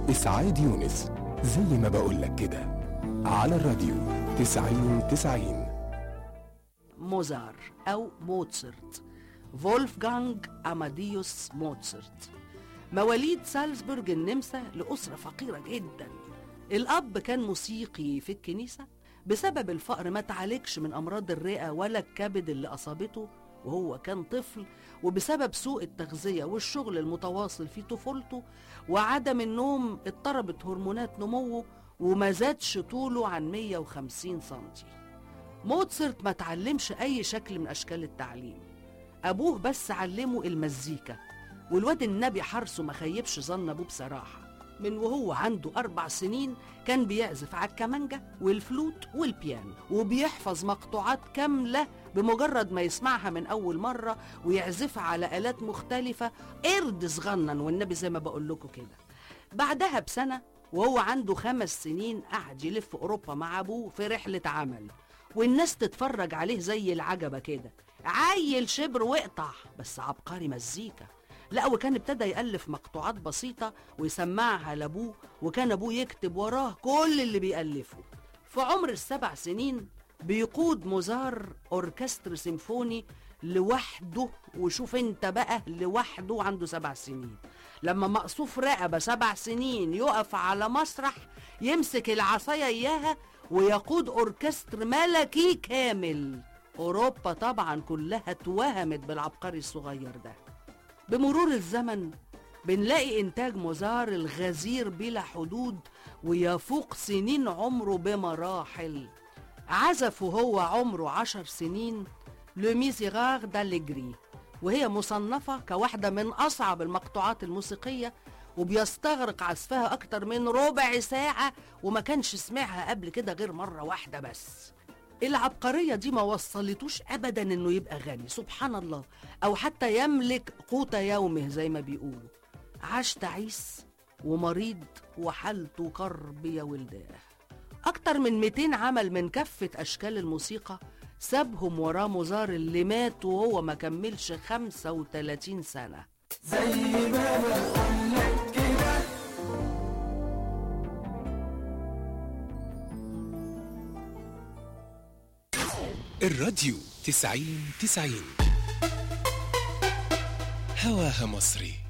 إسعاد يونس زي ما بقولك كده على الراديو تسعين تسعين موزار أو موتسرت فولفغانج أماديوس موتسرت مواليد سالزبورج النمسا لأسرة فقيرة جدا الأب كان موسيقي في الكنيسة بسبب الفقر ما تعالجش من أمراض الرئة ولا الكبد اللي أصابته وهو كان طفل وبسبب سوء التغذية والشغل المتواصل في طفولته وعدم النوم اضطربت هرمونات نموه وما زادش طوله عن 150 سنتي موتسرت ما تعلمش أي شكل من أشكال التعليم أبوه بس علمه المزيكا والواد النبي حرصه ما خيبش ظن أبوه بصراحة من وهو عنده أربع سنين كان بيعزف على الكمانجة والفلوت والبيانو وبيحفظ مقطوعات كاملة بمجرد ما يسمعها من أول مرة ويعزفها على آلات مختلفة قرد صغنن والنبي زي ما بقول لكم كده بعدها بسنة وهو عنده خمس سنين قعد يلف أوروبا مع أبوه في رحلة عمل والناس تتفرج عليه زي العجبة كده عيل شبر وقطع بس عبقري مزيكا لا وكان ابتدى يألف مقطوعات بسيطة ويسمعها لأبوه وكان أبوه يكتب وراه كل اللي بيألفه في عمر السبع سنين بيقود موزار أوركستر سيمفوني لوحده وشوف انت بقى لوحده عنده سبع سنين لما مقصوف رقبة سبع سنين يقف على مسرح يمسك العصاية إياها ويقود أوركستر ملكي كامل أوروبا طبعا كلها اتوهمت بالعبقري الصغير ده بمرور الزمن بنلاقي إنتاج موزار الغزير بلا حدود ويفوق سنين عمره بمراحل عزف وهو عمره عشر سنين لو ميزيغار داليجري وهي مصنفة كواحدة من أصعب المقطوعات الموسيقية وبيستغرق عزفها أكتر من ربع ساعة وما كانش سمعها قبل كده غير مرة واحدة بس العبقرية دي ما وصلتوش أبدا إنه يبقى غني سبحان الله أو حتى يملك قوت يومه زي ما بيقولوا عاش تعيس ومريض وحالته كرب يا ولداه أكتر من 200 عمل من كافة أشكال الموسيقى سابهم وراه موزار اللي مات وهو ما كملش 35 سنة الراديو تسعين تسعين هواها مصري